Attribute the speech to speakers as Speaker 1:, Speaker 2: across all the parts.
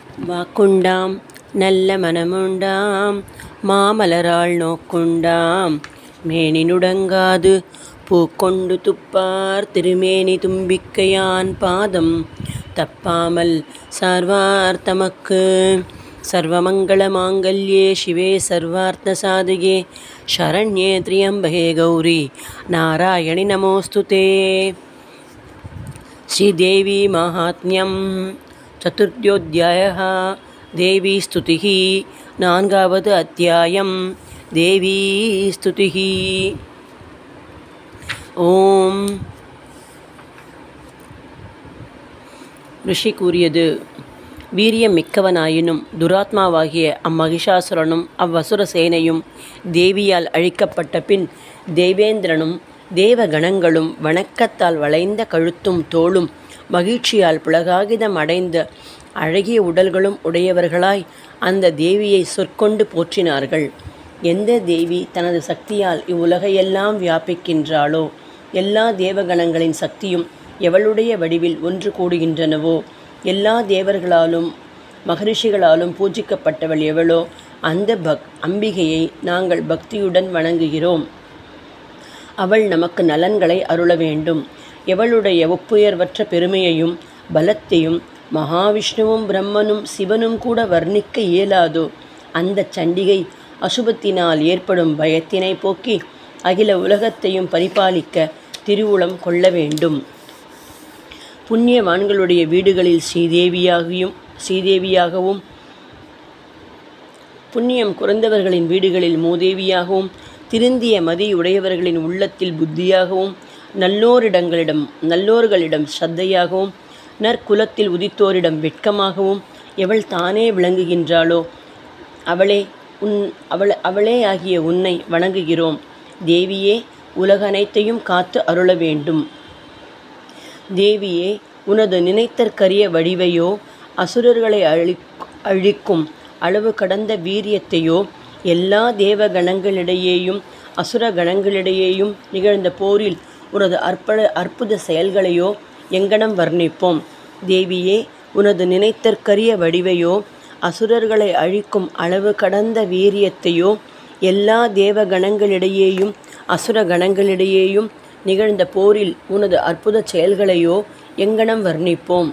Speaker 1: வாக்குண்டாம் நல்ல மனமுண்டாம் மாமலராள் நோக்குண்டாம் மேனி நுடங்காது பூக்கொண்டு துப்பார் திருமேனி தும்பிக்கையான் பாதம் தப்பாமல் சார்வார் தமக்கு சர்வமங்கள மாங்கல்யே சிவே சர்வார்த்த சாதகே சரண்யே திரியம்பகே கௌரி நாராயணி நமோஸ்துதே श्रीदेवी माहात्म्यं चतुर्थ्योऽध्यायः देवी स्तुतिः நான்காவது அத்தியாயம் தேவி ஸ்துதிः ஓம் ரிஷி கூறியது வீரியம் மிக்கவனாயினும் துராத்மாவாகிய அம்மகிஷாசுரனும் அவ்வசுர சேனையும் தேவியால் அழிக்கப்பட்ட பின் தேவேந்திரனும் தேவகணங்களும் வணக்கத்தால் வளைந்த கழுத்தும் தோளும் மகிழ்ச்சியால் புலகாகிதம் அடைந்த அழகிய உடல்களும் உடையவர்களாய் அந்த தேவியை சொற்கொண்டு போற்றினார்கள் எந்த தேவி தனது சக்தியால் இவ்வுலகையெல்லாம் வியாபிக்கின்றாளோ எல்லா தேவகணங்களின் சக்தியும் எவளுடைய வடிவில் ஒன்று கூடுகின்றனவோ எல்லா தேவர்களாலும் மகரிஷிகளாலும் பூஜிக்கப்பட்டவள் எவளோ அந்த பக் அம்பிகையை நாங்கள் பக்தியுடன் வணங்குகிறோம் அவள் நமக்கு நலன்களை அருள வேண்டும் எவளுடைய ஒப்புயர்வற்ற பெருமையையும் பலத்தையும் மகாவிஷ்ணுவும் பிரம்மனும் சிவனும் கூட வர்ணிக்க இயலாதோ அந்த சண்டிகை அசுபத்தினால் ஏற்படும் பயத்தினை போக்கி அகில உலகத்தையும் பரிபாலிக்க திருவுளம் கொள்ள வேண்டும் புண்ணியவான்களுடைய வீடுகளில் ஸ்ரீதேவியாகியும் ஸ்ரீதேவியாகவும் புண்ணியம் குறைந்தவர்களின் வீடுகளில் மூதேவியாகவும் திருந்திய மதியுடையவர்களின் உள்ளத்தில் புத்தியாகவும் நல்லோரிடங்களிடம் நல்லோர்களிடம் ஸ்ரத்தையாகவும் நற்குலத்தில் உதித்தோரிடம் வெட்கமாகவும் எவள் தானே விளங்குகின்றாளோ அவளே உன் அவள் அவளே ஆகிய உன்னை வணங்குகிறோம் தேவியே உலகனைத்தையும் காத்து அருள வேண்டும் தேவியே உனது நினைத்தற்கரிய வடிவையோ அசுரர்களை அழி அழிக்கும் அளவு கடந்த வீரியத்தையோ எல்லா தேவகணங்களிடையேயும் அசுர கணங்களிடையேயும் நிகழ்ந்த போரில் உனது அற்புத அற்புத செயல்களையோ எங்கனம் வர்ணிப்போம் தேவியே உனது நினைத்தற்கரிய வடிவையோ அசுரர்களை அழிக்கும் அளவு கடந்த வீரியத்தையோ எல்லா தேவகணங்களிடையேயும் அசுர கணங்களிடையேயும் நிகழ்ந்த போரில் உனது அற்புத செயல்களையோ எங்கனம் வர்ணிப்போம்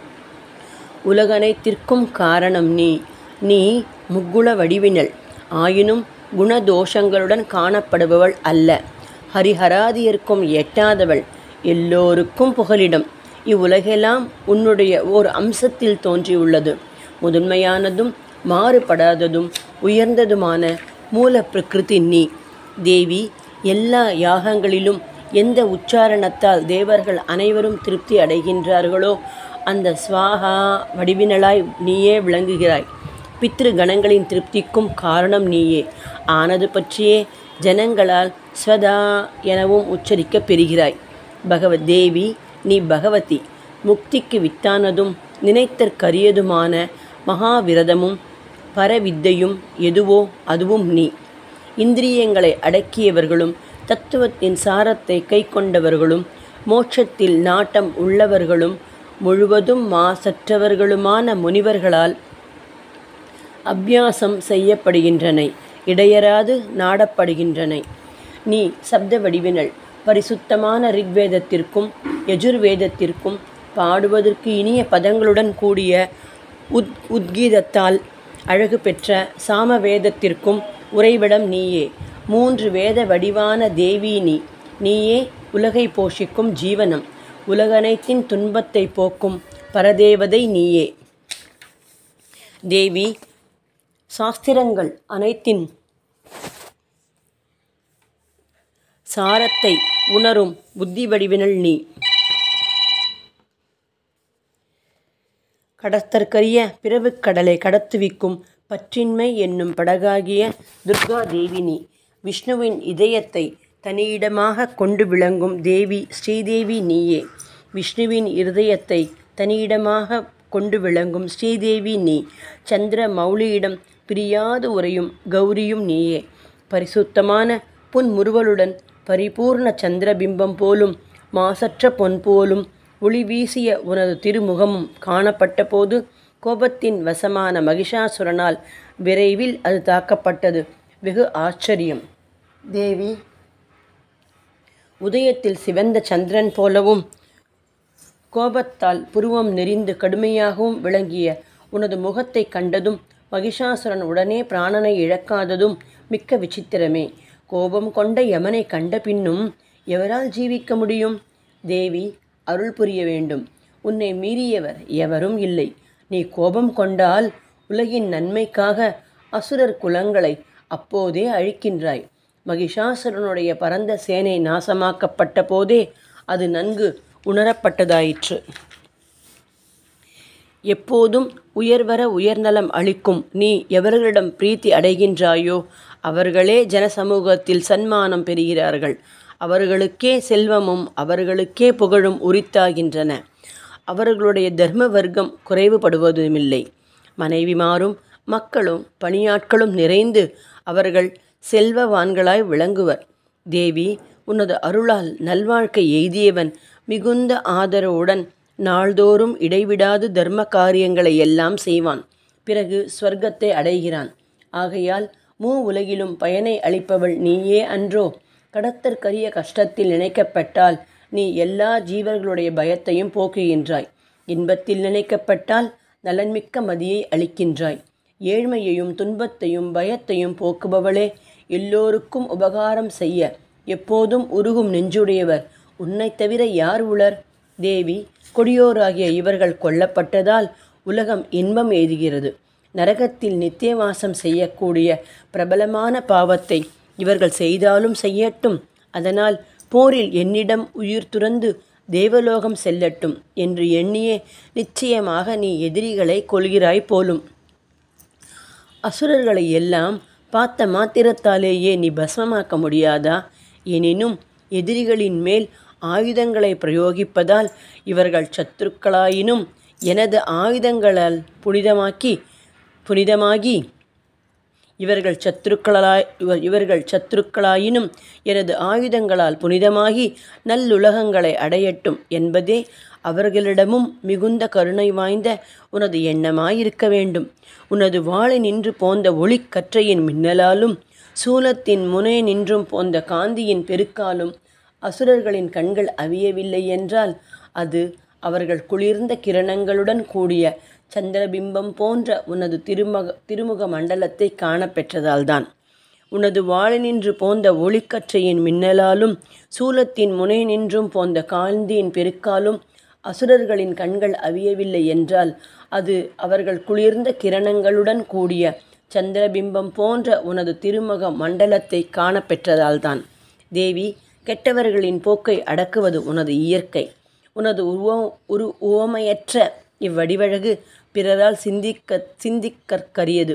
Speaker 1: உலகனைத்திற்கும் காரணம் நீ நீ முக்குண வடிவினள் ஆயினும் குணதோஷங்களுடன் காணப்படுபவள் அல்ல ஹரிஹராதியர்க்கும் எட்டாதவள் எல்லோருக்கும் புகலிடம் இவ்வுலகெல்லாம் உன்னுடைய ஓர் அம்சத்தில் தோன்றியுள்ளது முதன்மையானதும் மாறுபடாததும் உயர்ந்ததுமான மூல பிரகிருதி நீ தேவி எல்லா யாகங்களிலும் எந்த உச்சாரணத்தால் தேவர்கள் அனைவரும் திருப்தி அடைகின்றார்களோ அந்த ஸ்வாகா வடிவினளாய் நீயே விளங்குகிறாய் பித்ரு கணங்களின் திருப்திக்கும் காரணம் நீயே ஆனது பற்றியே ஜனங்களால் ஸ்வதா எனவும் உச்சரிக்கப் பெறுகிறாய் பகவத் தேவி நீ பகவதி முக்திக்கு வித்தானதும் நினைத்தற்கரியதுமான மகாவிரதமும் பரவித்தையும் எதுவோ அதுவும் நீ இந்திரியங்களை அடக்கியவர்களும் தத்துவத்தின் சாரத்தை கை கொண்டவர்களும் மோட்சத்தில் நாட்டம் உள்ளவர்களும் முழுவதும் மாசற்றவர்களுமான முனிவர்களால் அபியாசம் செய்யப்படுகின்றனை இடையராது நாடப்படுகின்றனை நீ சப்த வடிவினள் பரிசுத்தமான ரிக்வேதத்திற்கும் யஜுர்வேதத்திற்கும் பாடுவதற்கு இனிய பதங்களுடன் கூடிய உத் உத்கீதத்தால் அழகு பெற்ற சாமவேதத்திற்கும் உறைவிடம் நீயே மூன்று வேத வடிவான தேவி நீ நீயே உலகை போஷிக்கும் ஜீவனம் உலகனைத்தின் துன்பத்தை போக்கும் பரதேவதை நீயே தேவி சாஸ்திரங்கள் அனைத்தின் சாரத்தை உணரும் புத்தி வடிவினள் நீ கடத்தற்கரிய பிறவுக் கடலை கடத்துவிக்கும் பற்றின்மை என்னும் படகாகிய துர்கா தேவி நீ விஷ்ணுவின் இதயத்தை தனியிடமாக கொண்டு விளங்கும் தேவி ஸ்ரீதேவி நீயே விஷ்ணுவின் இருதயத்தை தனியிடமாக கொண்டு விளங்கும் ஸ்ரீதேவி நீ சந்திர மௌலியிடம் பிரியாது உறையும் கௌரியும் நீயே பரிசுத்தமான புன்முறுவலுடன் பரிபூர்ண சந்திரபிம்பம் போலும் மாசற்ற பொன் போலும் ஒளி வீசிய உனது திருமுகமும் காணப்பட்ட போது கோபத்தின் வசமான மகிஷாசுரனால் விரைவில் அது தாக்கப்பட்டது வெகு ஆச்சரியம் தேவி உதயத்தில் சிவந்த சந்திரன் போலவும் கோபத்தால் புருவம் நெறிந்து கடுமையாகவும் விளங்கிய உனது முகத்தை கண்டதும் மகிஷாசுரன் உடனே பிராணனை இழக்காததும் மிக்க விசித்திரமே கோபம் கொண்ட யமனை கண்ட பின்னும் எவரால் ஜீவிக்க முடியும் தேவி அருள் புரிய வேண்டும் உன்னை மீறியவர் எவரும் இல்லை நீ கோபம் கொண்டால் உலகின் நன்மைக்காக அசுரர் குலங்களை அப்போதே அழிக்கின்றாய் மகிஷாசுரனுடைய பரந்த சேனை நாசமாக்கப்பட்ட போதே அது நன்கு உணரப்பட்டதாயிற்று எப்போதும் உயர்வர உயர்நலம் அளிக்கும் நீ எவர்களிடம் பிரீத்தி அடைகின்றாயோ அவர்களே ஜனசமூகத்தில் சன்மானம் பெறுகிறார்கள் அவர்களுக்கே செல்வமும் அவர்களுக்கே புகழும் உரித்தாகின்றன அவர்களுடைய தர்ம வர்க்கம் குறைவுபடுவதுமில்லை மனைவிமாரும் மக்களும் பணியாட்களும் நிறைந்து அவர்கள் செல்வவான்களாய் விளங்குவர் தேவி உனது அருளால் நல்வாழ்க்கை எய்தியவன் மிகுந்த ஆதரவுடன் நாள்தோறும் இடைவிடாது தர்ம காரியங்களை எல்லாம் செய்வான் பிறகு ஸ்வர்க்கத்தை அடைகிறான் ஆகையால் மூ உலகிலும் பயனை அளிப்பவள் நீயே அன்றோ கடத்தற்கரிய கஷ்டத்தில் நினைக்கப்பட்டால் நீ எல்லா ஜீவர்களுடைய பயத்தையும் போக்குகின்றாய் இன்பத்தில் நினைக்கப்பட்டால் நலன்மிக்க மதியை அளிக்கின்றாய் ஏழ்மையையும் துன்பத்தையும் பயத்தையும் போக்குபவளே எல்லோருக்கும் உபகாரம் செய்ய எப்போதும் உருகும் நெஞ்சுடையவர் உன்னைத் தவிர யார் உளர் தேவி கொடியோராகிய இவர்கள் கொல்லப்பட்டதால் உலகம் இன்பம் எய்துகிறது நரகத்தில் நித்தியவாசம் செய்யக்கூடிய பிரபலமான பாவத்தை இவர்கள் செய்தாலும் செய்யட்டும் அதனால் போரில் என்னிடம் உயிர் துறந்து தேவலோகம் செல்லட்டும் என்று எண்ணியே நிச்சயமாக நீ எதிரிகளை கொள்கிறாய் போலும் அசுரர்களை எல்லாம் பார்த்த மாத்திரத்தாலேயே நீ பஸ்மமாக்க முடியாதா எனினும் எதிரிகளின் மேல் ஆயுதங்களை பிரயோகிப்பதால் இவர்கள் சத்துருக்களாயினும் எனது ஆயுதங்களால் புனிதமாக்கி புனிதமாகி இவர்கள் சத்துருக்களாய் இவர் இவர்கள் சத்துருக்களாயினும் எனது ஆயுதங்களால் புனிதமாகி நல்லுலகங்களை அடையட்டும் என்பதே அவர்களிடமும் மிகுந்த கருணை வாய்ந்த உனது எண்ணமாயிருக்க வேண்டும் உனது வாளை நின்று போந்த ஒளிக்கற்றையின் மின்னலாலும் சூலத்தின் முனை நின்றும் போந்த காந்தியின் பெருக்காலும் அசுரர்களின் கண்கள் அவியவில்லை என்றால் அது அவர்கள் குளிர்ந்த கிரணங்களுடன் கூடிய சந்திரபிம்பம் போன்ற உனது திருமக திருமுக மண்டலத்தை காணப்பெற்றதால்தான் உனது வாழை நின்று போந்த ஒளிக்கற்றையின் மின்னலாலும் சூலத்தின் முனை நின்றும் போந்த காந்தியின் பெருக்காலும் அசுரர்களின் கண்கள் அவியவில்லை என்றால் அது அவர்கள் குளிர்ந்த கிரணங்களுடன் கூடிய சந்திரபிம்பம் போன்ற உனது திருமுக மண்டலத்தை காணப்பெற்றதால்தான் தேவி கெட்டவர்களின் போக்கை அடக்குவது உனது இயற்கை உனது உருவ உரு உவமையற்ற இவ்வடிவழகு பிறரால் சிந்திக்க சிந்திக்கற்கரியது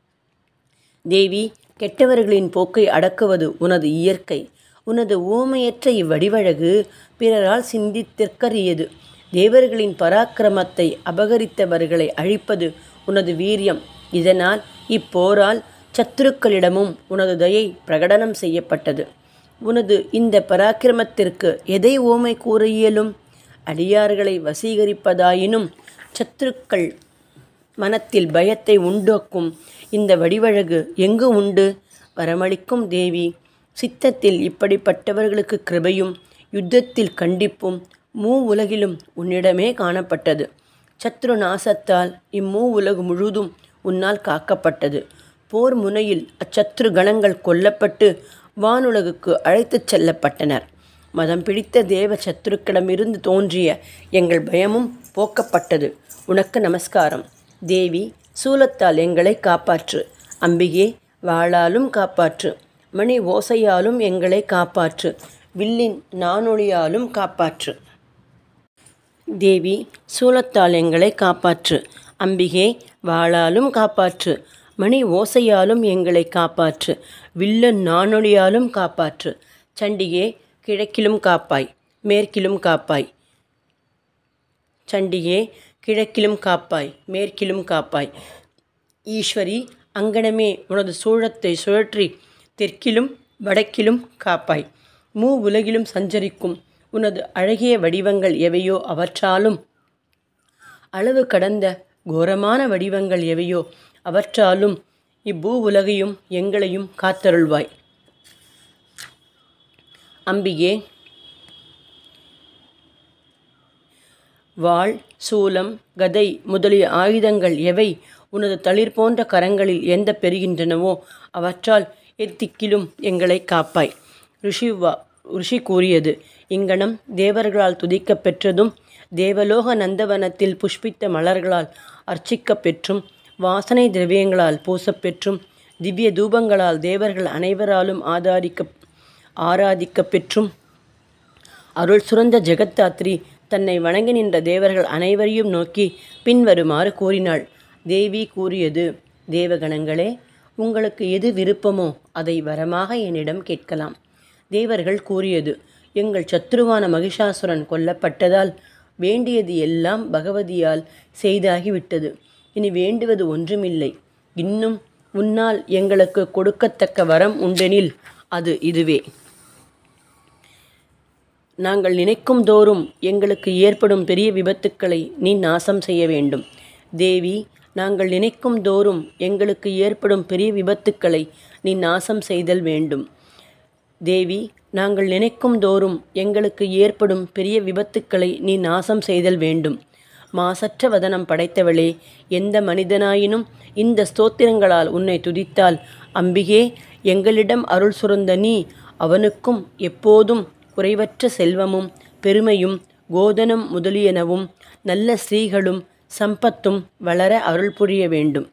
Speaker 1: தேவி கெட்டவர்களின் போக்கை அடக்குவது உனது இயற்கை உனது ஊமையற்ற இவ்வடிவழகு பிறரால் சிந்தித்திற்கரியது தேவர்களின் பராக்கிரமத்தை அபகரித்தவர்களை அழிப்பது உனது வீரியம் இதனால் இப்போரால் சத்துருக்களிடமும் உனது தயை பிரகடனம் செய்யப்பட்டது உனது இந்த பராக்கிரமத்திற்கு எதை ஓமை கூற இயலும் அடியார்களை வசீகரிப்பதாயினும் சத்துருக்கள் மனத்தில் பயத்தை உண்டாக்கும் இந்த வடிவழகு எங்கு உண்டு வரமளிக்கும் தேவி சித்தத்தில் இப்படிப்பட்டவர்களுக்கு கிருபையும் யுத்தத்தில் கண்டிப்பும் மூ உலகிலும் உன்னிடமே காணப்பட்டது சத்ரு நாசத்தால் இம்மூ உலகு முழுதும் உன்னால் காக்கப்பட்டது போர் முனையில் அச்சத்ரு கணங்கள் கொல்லப்பட்டு வானுலகுக்கு அழைத்துச் செல்லப்பட்டனர் மதம் பிடித்த தேவ சத்துருக்களிடமிருந்து தோன்றிய எங்கள் பயமும் போக்கப்பட்டது உனக்கு நமஸ்காரம் தேவி சூலத்தால் எங்களை காப்பாற்று அம்பிகே வாளாலும் காப்பாற்று மணி ஓசையாலும் எங்களை காப்பாற்று வில்லின் நானொளியாலும் காப்பாற்று தேவி சூலத்தால் எங்களை காப்பாற்று அம்பிகே வாளாலும் காப்பாற்று மணி ஓசையாலும் எங்களை காப்பாற்று வில்லன் நானொளியாலும் காப்பாற்று சண்டிகே கிழக்கிலும் காப்பாய் மேற்கிலும் காப்பாய் சண்டிகே கிழக்கிலும் காப்பாய் மேற்கிலும் காப்பாய் ஈஸ்வரி அங்கனமே உனது சூழத்தை சுழற்றி தெற்கிலும் வடக்கிலும் காப்பாய் மூ உலகிலும் சஞ்சரிக்கும் உனது அழகிய வடிவங்கள் எவையோ அவற்றாலும் அளவு கடந்த கோரமான வடிவங்கள் எவையோ அவற்றாலும் இப்பூ உலகையும் எங்களையும் காத்தருள்வாய் அம்பிகே வாள் சூலம் கதை முதலிய ஆயுதங்கள் எவை உனது தளிர் போன்ற கரங்களில் எந்த பெறுகின்றனவோ அவற்றால் எத்திக்கிலும் எங்களை காப்பாய் ரிஷி வா ரிஷி கூறியது இங்கனம் தேவர்களால் துதிக்கப் பெற்றதும் தேவலோக நந்தவனத்தில் புஷ்பித்த மலர்களால் அர்ச்சிக்கப் பெற்றும் வாசனை திரவியங்களால் பூசப்பெற்றும் திவ்ய தூபங்களால் தேவர்கள் அனைவராலும் ஆதாரிக்க ஆராதிக்கப் பெற்றும் அருள் சுரந்த ஜெகத்தாத்ரி தன்னை வணங்கி நின்ற தேவர்கள் அனைவரையும் நோக்கி பின்வருமாறு கூறினாள் தேவி கூறியது தேவகணங்களே உங்களுக்கு எது விருப்பமோ அதை வரமாக என்னிடம் கேட்கலாம் தேவர்கள் கூறியது எங்கள் சத்ருவான மகிஷாசுரன் கொல்லப்பட்டதால் வேண்டியது எல்லாம் பகவதியால் செய்தாகிவிட்டது இனி வேண்டுவது ஒன்றுமில்லை இன்னும் உன்னால் எங்களுக்கு கொடுக்கத்தக்க வரம் உண்டெனில் அது இதுவே நாங்கள் நினைக்கும் தோறும் எங்களுக்கு ஏற்படும் பெரிய விபத்துக்களை நீ நாசம் செய்ய வேண்டும் தேவி நாங்கள் நினைக்கும் தோறும் எங்களுக்கு ஏற்படும் பெரிய விபத்துக்களை நீ நாசம் செய்தல் வேண்டும் தேவி நாங்கள் நினைக்கும் தோறும் எங்களுக்கு ஏற்படும் பெரிய விபத்துக்களை நீ நாசம் செய்தல் வேண்டும் மாசற்ற வதனம் படைத்தவளே எந்த மனிதனாயினும் இந்த ஸ்தோத்திரங்களால் உன்னை துதித்தால் அம்பிகே எங்களிடம் அருள் சுரந்த நீ அவனுக்கும் எப்போதும் குறைவற்ற செல்வமும் பெருமையும் கோதனம் முதலியனவும் நல்ல ஸ்ரீகளும் சம்பத்தும் வளர அருள் புரிய வேண்டும்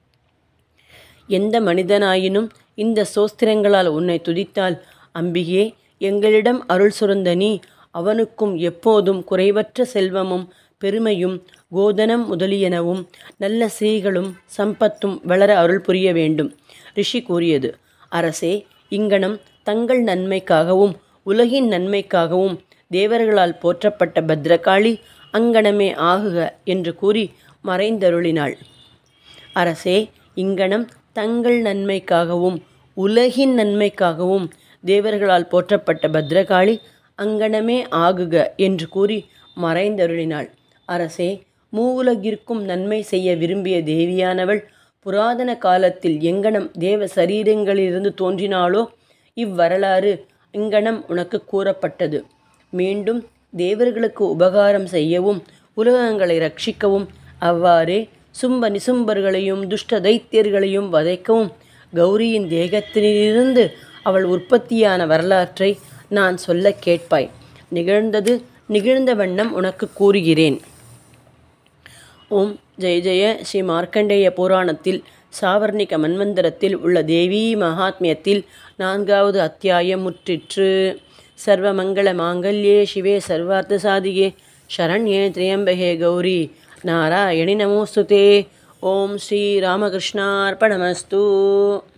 Speaker 1: எந்த மனிதனாயினும் இந்த சோஸ்திரங்களால் உன்னை துதித்தால் அம்பிகே எங்களிடம் அருள் சுரந்த நீ அவனுக்கும் எப்போதும் குறைவற்ற செல்வமும் பெருமையும் கோதனம் முதலியனவும் நல்ல ஸ்ரீகளும் சம்பத்தும் வளர அருள் புரிய வேண்டும் ரிஷி கூறியது அரசே இங்கனம் தங்கள் நன்மைக்காகவும் உலகின் நன்மைக்காகவும் தேவர்களால் போற்றப்பட்ட பத்ரகாளி அங்கனமே ஆகுக என்று கூறி மறைந்தருளினாள் அரசே இங்கனம் தங்கள் நன்மைக்காகவும் உலகின் நன்மைக்காகவும் தேவர்களால் போற்றப்பட்ட பத்ரகாளி அங்கனமே ஆகுக என்று கூறி மறைந்தருளினாள் அரசே மூவுலகிற்கும் நன்மை செய்ய விரும்பிய தேவியானவள் புராதன காலத்தில் எங்கனம் தேவ சரீரங்களிலிருந்து தோன்றினாளோ இவ்வரலாறு இங்கனம் உனக்கு கூறப்பட்டது மீண்டும் தேவர்களுக்கு உபகாரம் செய்யவும் உலகங்களை ரட்சிக்கவும் அவ்வாறே சும்ப நிசும்பர்களையும் துஷ்ட தைத்தியர்களையும் வதைக்கவும் கௌரியின் தேகத்திலிருந்து அவள் உற்பத்தியான வரலாற்றை நான் சொல்ல கேட்பாய் நிகழ்ந்தது நிகழ்ந்த வண்ணம் உனக்கு கூறுகிறேன் ஓம் ஜெய ஜெய ஸ்ரீ மார்க்கண்டேய புராணத்தில் சாவர்ணிக மன்வந்தரத்தில் உள்ள தேவி மகாத்மியத்தில் நான்காவது அத்தியாயம் முற்றிற்று சர்வமங்கள மாங்கல்யே சிவே சர்வார்த்த சாதிகே சரண்யே திரியம்பகே கௌரி நாராயணி நமோஸ்துதே ஓம் ஸ்ரீ ராமகிருஷ்ணார்ப்பணமஸ்து